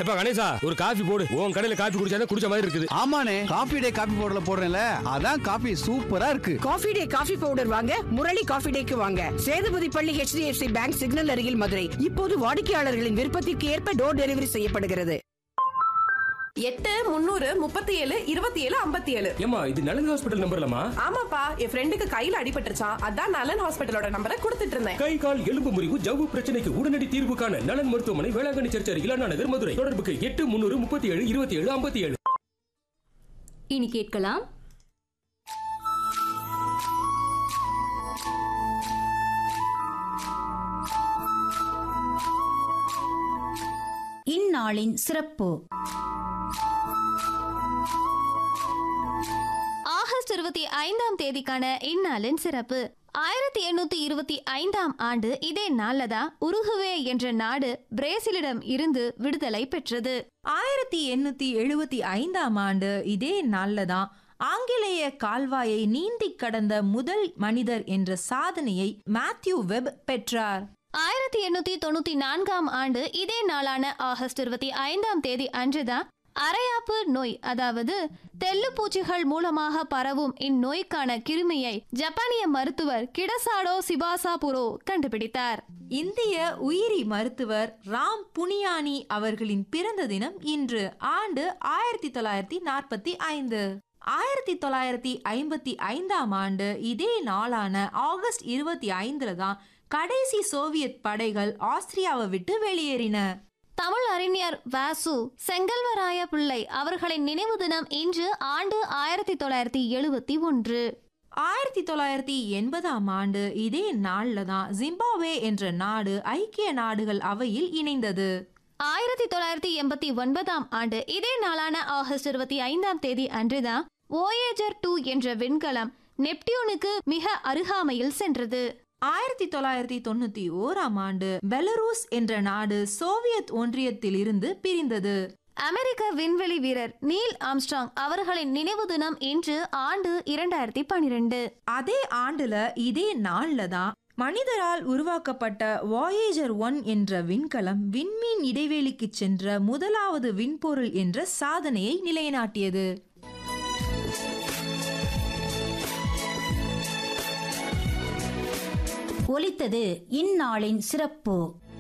எப்ப கணேசா ஒரு காஃபி போடு உன் கடையில காஃபி குடிச்சாதான் குடிச்ச மாதிரி இருக்குது ஆமாண்ணே காபி டே காபி பவுடர்ல போடுறேன்ல அதான் காபி சூப்பரா இருக்கு காஃபி டே காஃபி பவுடர் வாங்க முரளி காஃபி டேக்கு வாங்க சேதுபதி பள்ளி HDFC பேங்க் சிக்னல் அருகில் மதுரை இப்போது வாடிக்கையாளர்களின் விருப்பத்திற்கு ஏற்ப டோர் டெலிவரி செய்யப்படுகிறது எட்டு முந்நூறு முப்பத்தி ஏழு இருபத்தி ஏழு ஐம்பத்தி ஏழு ஏமா இது நலன் ஹாஸ்பிட்டல் நம்பர்லமா ஆமாப்பா என் ஃப்ரெண்டுக்கு கையில அடிபட்டுருச்சான் அதான் நலன் ஹாஸ்பிட்டலோட நம்பரை கொடுத்துட்டு இருந்தேன் கை கால் எலும்பு முறிவு ஜவ்வு பிரச்சனைக்கு உடனடி தீர்வு காண நலன் மருத்துவமனை வேளாங்கண்ணி சர்ச் அருகில் அண்ணா நகர் மதுரை தொடர்புக்கு எட்டு முன்னூறு முப்பத்தி ஏழு இருபத்தி ஏழு ஐம்பத்தி ஏழு இனி கேட்கலாம் இந்நாளின் சிறப்பு ஆகஸ்ட் இருபத்தி ஐந்தாம் தேதிக்கான இந்நாளின் சிறப்பு ஆயிரத்தி எண்ணூத்தி இருபத்தி ஐந்தாம் ஆண்டு இதே நாள்ல தான் உருகுவே என்ற நாடு பிரேசிலிடம் இருந்து விடுதலை பெற்றது ஆயிரத்தி எண்ணூத்தி எழுபத்தி ஐந்தாம் ஆண்டு இதே நாள்ல தான் ஆங்கிலேய கால்வாயை நீந்தி கடந்த முதல் மனிதர் என்ற சாதனையை மேத்யூ வெப் பெற்றார் ஆயிரத்தி எண்ணூத்தி தொண்ணூத்தி நான்காம் ஆண்டு இதே நாளான ஆகஸ்ட் இருபத்தி ஐந்தாம் தேதி அன்றுதான் அரையாப்பு நோய் அதாவது தெல்லுப்பூச்சிகள் மூலமாக பரவும் இந்நோய்க்கான கிருமியை ஜப்பானிய மருத்துவர் கிடசாடோ சிபாசா புரோ கண்டுபிடித்தார் இந்திய உயிரி மருத்துவர் ராம் புனியானி அவர்களின் பிறந்த தினம் இன்று ஆண்டு ஆயிரத்தி தொள்ளாயிரத்தி நாற்பத்தி ஐந்து ஆயிரத்தி தொள்ளாயிரத்தி ஐம்பத்தி ஐந்தாம் ஆண்டு இதே நாளான ஆகஸ்ட் இருபத்தி ஐந்துல தான் கடைசி சோவியத் படைகள் ஆஸ்திரியாவை விட்டு வெளியேறின தமிழ் அறிஞர் வாசு செங்கல்வராய பிள்ளை அவர்களின் நினைவு தினம் இன்று ஆண்டு ஆயிரத்தி தொள்ளாயிரத்தி எழுபத்தி ஒன்று ஆயிரத்தி தொள்ளாயிரத்தி எண்பதாம் ஆண்டு இதே நாள்ல தான் ஜிம்பாப்வே என்ற நாடு ஐக்கிய நாடுகள் அவையில் இணைந்தது ஆயிரத்தி தொள்ளாயிரத்தி எண்பத்தி ஒன்பதாம் ஆண்டு இதே நாளான ஆகஸ்ட் இருபத்தி ஐந்தாம் தேதி அன்றுதான் ஓயேஜர் டூ என்ற விண்கலம் நெப்டியூனுக்கு மிக அருகாமையில் சென்றது ஆயிரத்தி தொள்ளாயிரத்தி தொண்ணூத்தி ஓராம் ஆண்டு பெலரூஸ் என்ற நாடு சோவியத் ஒன்றியத்தில் இருந்து பிரிந்தது அமெரிக்க விண்வெளி வீரர் நீல் ஆம்ஸ்ட்ராங் அவர்களின் நினைவு தினம் இன்று ஆண்டு இரண்டாயிரத்தி பனிரெண்டு அதே ஆண்டுல இதே நாள்ல தான் மனிதரால் உருவாக்கப்பட்ட வாயேஜர் ஒன் என்ற விண்கலம் விண்மீன் இடைவெளிக்கு சென்ற முதலாவது விண்பொருள் என்ற சாதனையை நிலைநாட்டியது ஒலித்தது இந்நாளின் சிறப்பு